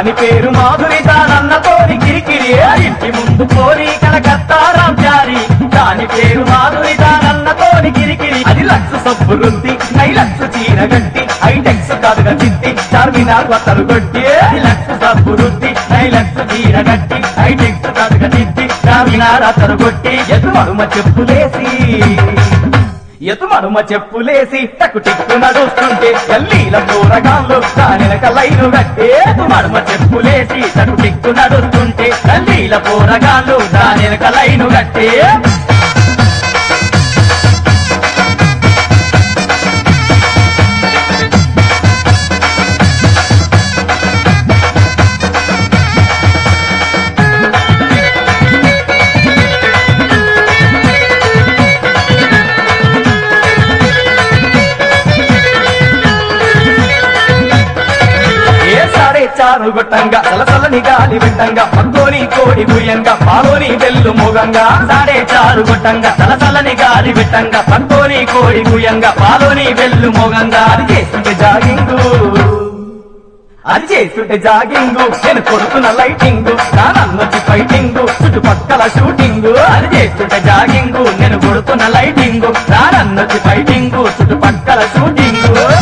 దాని పేరు మాధురి దానన్న తోని కిరికిరి ఇంటి ముందు పోరి కలకత్తా రామ్చారి దాని పేరు మాధురి దానన్న తోని కిరికిరి అది లక్ష సబ్బు రుద్ది నై లక్ష చీర గట్టి ఐటెక్స్ కాదుగా చిత్తి చార్మినార్ వత్తలు కొట్టి అది లక్ష సబ్బు రుద్ది నై లక్ష చీర గట్టి ఐటెక్స్ కాదుగా చిత్తి చార్మినార్ అతను కొట్టి ఎదుమడుమ చెప్పులేసి ఎతుమడుమ చెప్పులేసి టకు టిక్కు నడుస్తుంటే గల్లీల కూరగాళ్ళు దానినక లైను కట్టే ఎతుమడుమ చెప్పులేసి టకు టిక్కు నడుస్తుంటే గల్లీల కూరగాళ్ళు దానినక లైను కట్టే ఏ సాడే చారు గొట్టంగా సలసలని గాలి వెట్టంగా పక్కోని కోడి గుయ్యంగా పాలోని వెల్లు మొగంగా సాడే చారు గొట్టంగా సలసలని గాలి వెట్టంగా పక్కోని కోడి గుయ్యంగా పాలోని వెల్లు మొగంగా అది చేస్తుంటే జాగింగు అది చేస్తుంటే జాగింగు నేను కొడుతున్న లైటింగ్ నానన్నొచ్చి ఫైటింగ్ చుట్టుపక్కల షూటింగ్ అది చేస్తుంటే జాగింగు నేను కొడుతున్న లైటింగ్ నానన్నొచ్చి ఫైటింగ్ చుట్టుపక్కల షూటింగ్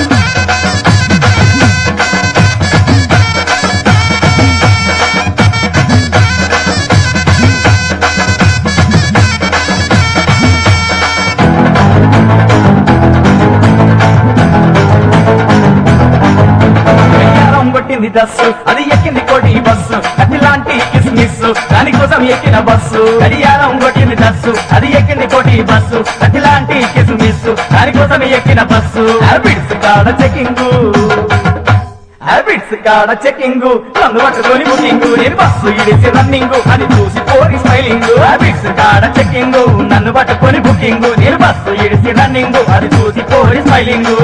వెయ్యారం కొట్టింది దస్సు అది ఎక్కింది కోటి బస్సు అతిలాంటి కిస్మిస్ దానికోసం ఎక్కిన బస్సు గడియారం కొట్టింది దస్సు అది ఎక్కింది కోటి బస్సు అతిలాంటి కిస్మిస్ దానికోసం ఎక్కిన బస్సు హ్యాబిట్స్ కాడ చెకింగ్ హ్యాబిట్స్ కాడ చెకింగ్ నన్ను పట్టుకొని బుకింగ్ నేను బస్సు ఇడిసి రన్నింగ్ అది చూసి పోరి స్మైలింగ్ హ్యాబిట్స్ కాడ చెకింగ్ నన్ను పట్టుకొని బుకింగ్ నేను బస్సు ఇడిసి రన్నింగ్ అది చూసి పోరి స్మైలింగ్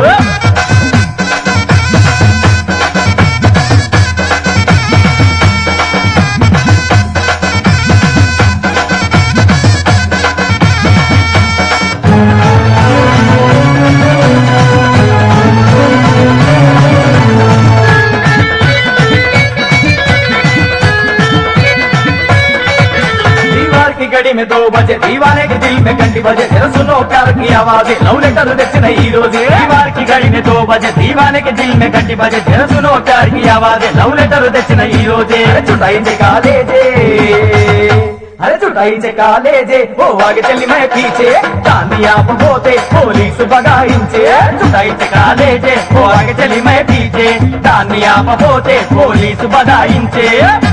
दीवार की घड़ी में दो बजे दीवाने के दिल में घंटी बजे तेरा सुनो प्यार की आवाज लव लेटर తెచ్చిన ఈ రోజే दीवार की घड़ी में दो बजे दीवाने के दिल में घंटी बजे तेरा सुनो प्यार की आवाज लव लेटर తెచ్చిన ఈ రోజే అరే చుటాయించే కాలేజే అరే చుటాయించే కాలేజే ఓ ఆగి చెల్లి మే పీచే దాన్ని ఆపబోతే పోలీసు బగాయించే చుటాయించే కాలేజే ఓ ఆగి చెల్లి మే పీచే దాన్ని ఆపబోతే పోలీసు బగాయించే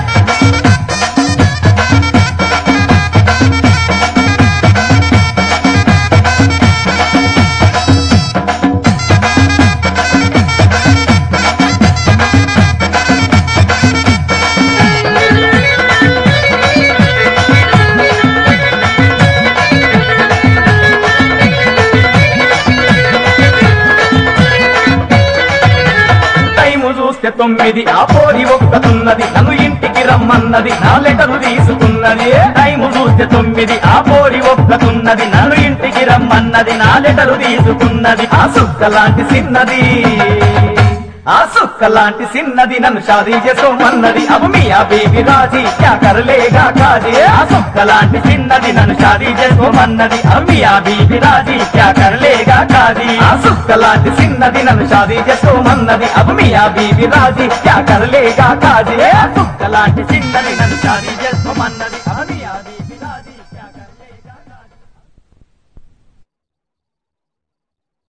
టైము చూస్తే తొమ్మిది ఆ పోరి ఒక్కతున్నది నన్ను ఇంటికి రమ్మన్నది నా లెటరు తీసుకున్నది టైము చూస్తే తొమ్మిది ఆ పోరి ఒక్కతున్నది నన్ను ఇంటికి రమ్మన్నది నా లెటరు తీసుకున్నది ఆ సుక్క లాంటి చిన్నది ఆ సుక్క లాంటి చిన్నది నన్ను షాదీ చేసుకోమన్నది అవు మీ ఆ బేబీ రాజీ క్యా కరలేగా కాజీ ఆ సుక్క లాంటి చిన్నది నన్ను షాదీ చేసుకోమన్నది అవు మీ ఆ బేబీ రాజీ క్యా కరలేగా కాజీ ఆ సుక్క లాంటి చిన్నది నన్ను షాదీ చేసుకోమన్నది అవు మీ ఆ బేబీ రాజీ క్యా కరలేగా కాజీ ఆ సుక్క లాంటి చిన్నది నన్ను షాదీ చేసుకోమన్నది